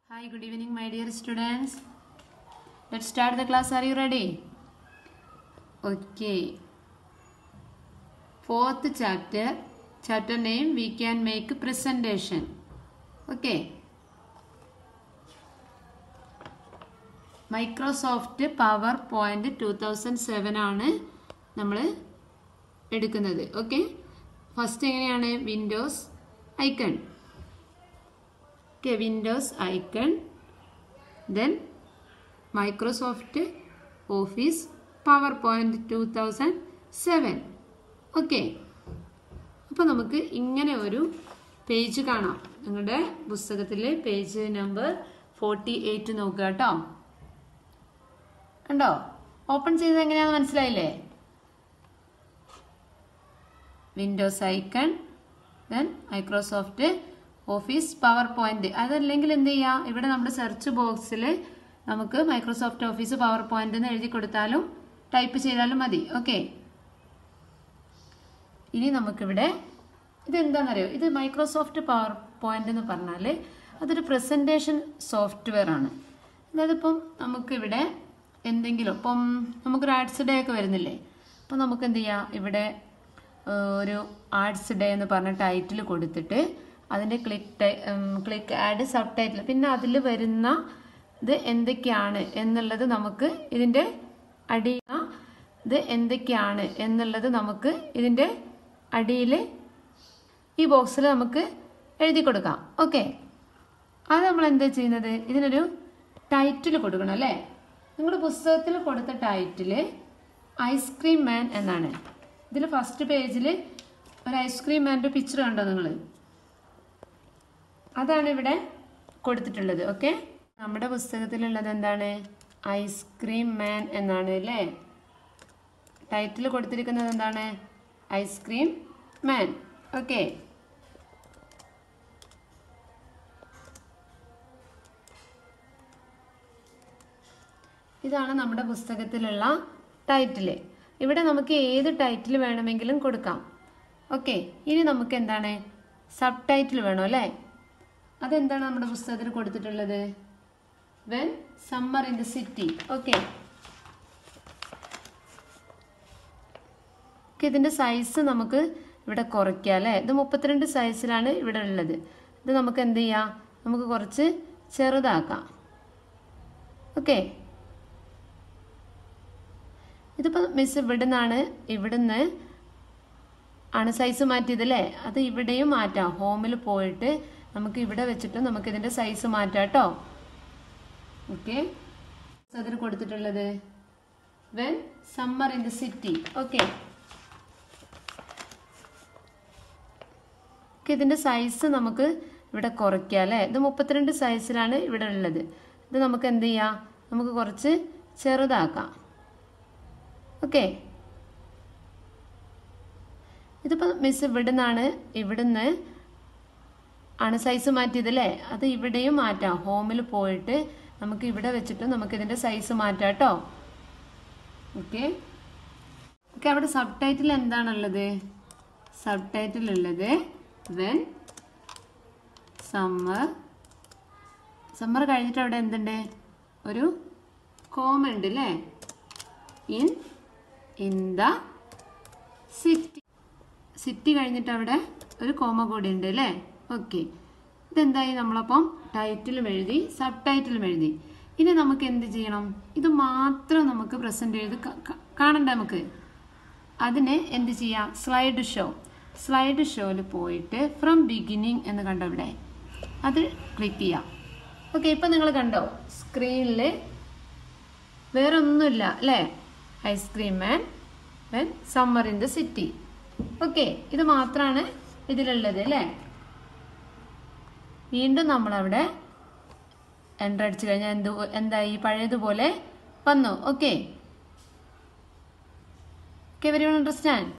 Hi, good evening, my dear students. Let's start the class. Are you ready? Okay. Fourth chapter, chapter name we can make presentation. Okay. Microsoft PowerPoint two thousand seven ആണ് നമ്മൾ എടുക്കുന്നത് okay first എങ്ങനെയാണ് Windows icon okay Windows icon then Microsoft Office PowerPoint two thousand seven okay അപ്പോൾ നമുക്ക് ഇങ്ങനെ ഒരു page കാണാം നിങ്ങളുടെ പുസ്തകത്തിൽ പേജ് നമ്പർ ഫോർട്ടി എയ്റ്റ് നോക്കുക കേട്ടോ കണ്ടോ ഓപ്പൺ ചെയ്തത് എങ്ങനെയാണെന്ന് മനസ്സിലായില്ലേ Windows icon then Microsoft Office PowerPoint അതല്ലെങ്കിൽ എന്ത് ചെയ്യാം ഇവിടെ നമ്മുടെ സെർച്ച് ബോക്സിൽ നമുക്ക് മൈക്രോസോഫ്റ്റ് ഓഫീസ് പവർ പോയിന്റ് എന്ന് എഴുതി കൊടുത്താലും ടൈപ്പ് ചെയ്താലും മതി ഓക്കെ ഇനി നമുക്കിവിടെ ഇതെന്താണെന്നറിയോ ഇത് മൈക്രോസോഫ്റ്റ് പവർ പോയിന്റ് എന്ന് പറഞ്ഞാൽ അതൊരു പ്രസൻറ്റേഷൻ സോഫ്റ്റ്വെയർ ആണ് അതായത് ഇപ്പം നമുക്കിവിടെ എന്തെങ്കിലും ഇപ്പം നമുക്കൊരു ആർട്സ് ഡേ ഒക്കെ വരുന്നില്ലേ അപ്പം നമുക്ക് എന്ത് ചെയ്യാം ഇവിടെ ഏഹ്, ഒരു ആർട്സ് ഡേ എന്ന് പറഞ്ഞ ടൈറ്റിൽ കൊടുത്തിട്ട് അതിൻ്റെ click click add subtitle പിന്നെ അതിൽ വരുന്ന ഇത് എന്തൊക്കെയാണ് എന്നുള്ളത് നമുക്ക് ഇതിൻ്റെ അടി ഇത് എന്തൊക്കെയാണ് എന്നുള്ളത് നമുക്ക് ഇതിൻ്റെ അടിയിൽ ഈ ബോക്സിൽ നമുക്ക് എഴുതി കൊടുക്കാം ഓക്കെ അത് നമ്മൾ എന്താ ചെയ്യുന്നത് ഇതിനൊരു ടൈറ്റിൽ കൊടുക്കണം അല്ലേ നിങ്ങളുടെ പുസ്തകത്തിൽ കൊടുത്ത ടൈറ്റിൽ ഐസ്ക്രീം മാൻ എന്നാണ് ഇതിൽ ഫസ്റ്റ് പേജിൽ ഒരു ഐസ്ക്രീം മാൻ്റെ പിക്ചർ കണ്ടോ നിങ്ങൾ അതാണ് ഇവിടെ കൊടുത്തിട്ടുള്ളത് ഓക്കെ നമ്മുടെ പുസ്തകത്തിലുള്ളത് എന്താണ് ഐസ്ക്രീം മാൻ എന്നാണ് അല്ലേ ടൈറ്റിൽ കൊടുത്തിരിക്കുന്നത് എന്താണ് ഐസ്ക്രീം മാൻ ഓക്കെ ഇതാണ് നമ്മുടെ പുസ്തകത്തിലുള്ള ടൈറ്റിൽ ഇവിടെ നമുക്ക് ഏത് ടൈറ്റിൽ വേണമെങ്കിലും കൊടുക്കാം ഓക്കെ ഇനി നമുക്ക് എന്താണ് സബ് ടൈറ്റിൽ വേണം അല്ലേ അതെന്താണ് നമ്മുടെ പുസ്തകത്തിൽ കൊടുത്തിട്ടുള്ളത് when summer in the city okay ഇതിൻ്റെ സൈസ് നമുക്ക് ഇവിടെ കുറയ്ക്കാം അല്ലേ ഇത് മുപ്പത്തിരണ്ട് സൈസിലാണ് ഇവിടെ ഉള്ളത് ഇത് നമുക്ക് എന്ത് ചെയ്യാം നമുക്ക് കുറച്ച് ചെറുതാക്കാം ഓക്കെ ഇതിപ്പോൾ മിസ് ഇവിടുന്നാണ് ഇവിടുന്ന് ആണ് സൈസ് മാറ്റിയതല്ലേ അത് ഇവിടെയും മാറ്റാം ഹോമിൽ പോയിട്ട് നമുക്ക് ഇവിടെ വെച്ചിട്ട് നമുക്ക് ഇതിൻ്റെ സൈസ് മാറ്റാം കേട്ടോ ഓക്കെ അതിന് കൊടുത്തിട്ടുള്ളത് when summer in the city okay ഇതിൻ്റെ സൈസ് നമുക്ക് ഇവിടെ കുറയ്ക്കാം അല്ലേ ഇത് മുപ്പത്തിരണ്ട് സൈസിലാണ് ഇവിടെ ഉള്ളത് ഇത് നമുക്ക് എന്ത് ചെയ്യാം നമുക്ക് കുറച്ച് ചെറുതാക്കാം ഓക്കെ ഇതിപ്പോൾ മിസ് ഇവിടുന്നാണ് ഇവിടുന്ന് ആണ് സൈസ് മാറ്റിയതല്ലേ അത് ഇവിടെയും മാറ്റാം ഹോമിൽ പോയിട്ട് നമുക്ക് ഇവിടെ വെച്ചിട്ട് നമുക്ക് ഇതിൻ്റെ സൈസ് മാറ്റാം കേട്ടോ ഓക്കെ ഓക്കെ അവിടെ സബ് ടൈറ്റിൽ എന്താണുള്ളത് സബ് ടൈറ്റിൽ ഉള്ളത് വെൻ സമ്മർ സമ്മർ കഴിഞ്ഞിട്ട് അവിടെ എന്തുണ്ട് ഒരു കോമ ഉണ്ട് അല്ലേ in in the city city കഴിഞ്ഞിട്ട് അവിടെ ഒരു കോമ കൂടി ഉണ്ട് അല്ലേ ഓക്കെ ഇതെന്തായി നമ്മളപ്പം ടൈറ്റിലും എഴുതി സബ് ടൈറ്റിലും എഴുതി ഇനി നമുക്ക് എന്ത് ചെയ്യണം ഇത് മാത്രം നമുക്ക് പ്രസന്റ് ചെയ്ത് ക- ക- കാണണ്ട നമുക്ക് അതിന് എന്ത് ചെയ്യാം സ്ലൈഡ് ഷോ സ്ലൈഡ് ഷോയിൽ പോയിട്ട് ഫ്രം ബിഗിനിങ് എന്ന് കണ്ടോ ഇവിടെ അത് ക്ലിക്ക് ചെയ്യാം ഓക്കെ ഇപ്പം നിങ്ങൾ കണ്ടോ സ്ക്രീനിൽ വേറെ ഒന്നുമില്ല അല്ലേ ice cream man when summer in the city okay ഇത് മാത്രമാണ് ഇതിലുള്ളത് അല്ലേ വീണ്ടും നമ്മളവിടെ എൻ്റർ അടിച്ചു കഴിഞ്ഞാൽ എന്ത് എന്തായി പഴയതുപോലെ വന്നു ഓക്കെ ഓക്കെ വെരി അണ്ടർസ്റ്റാൻഡ്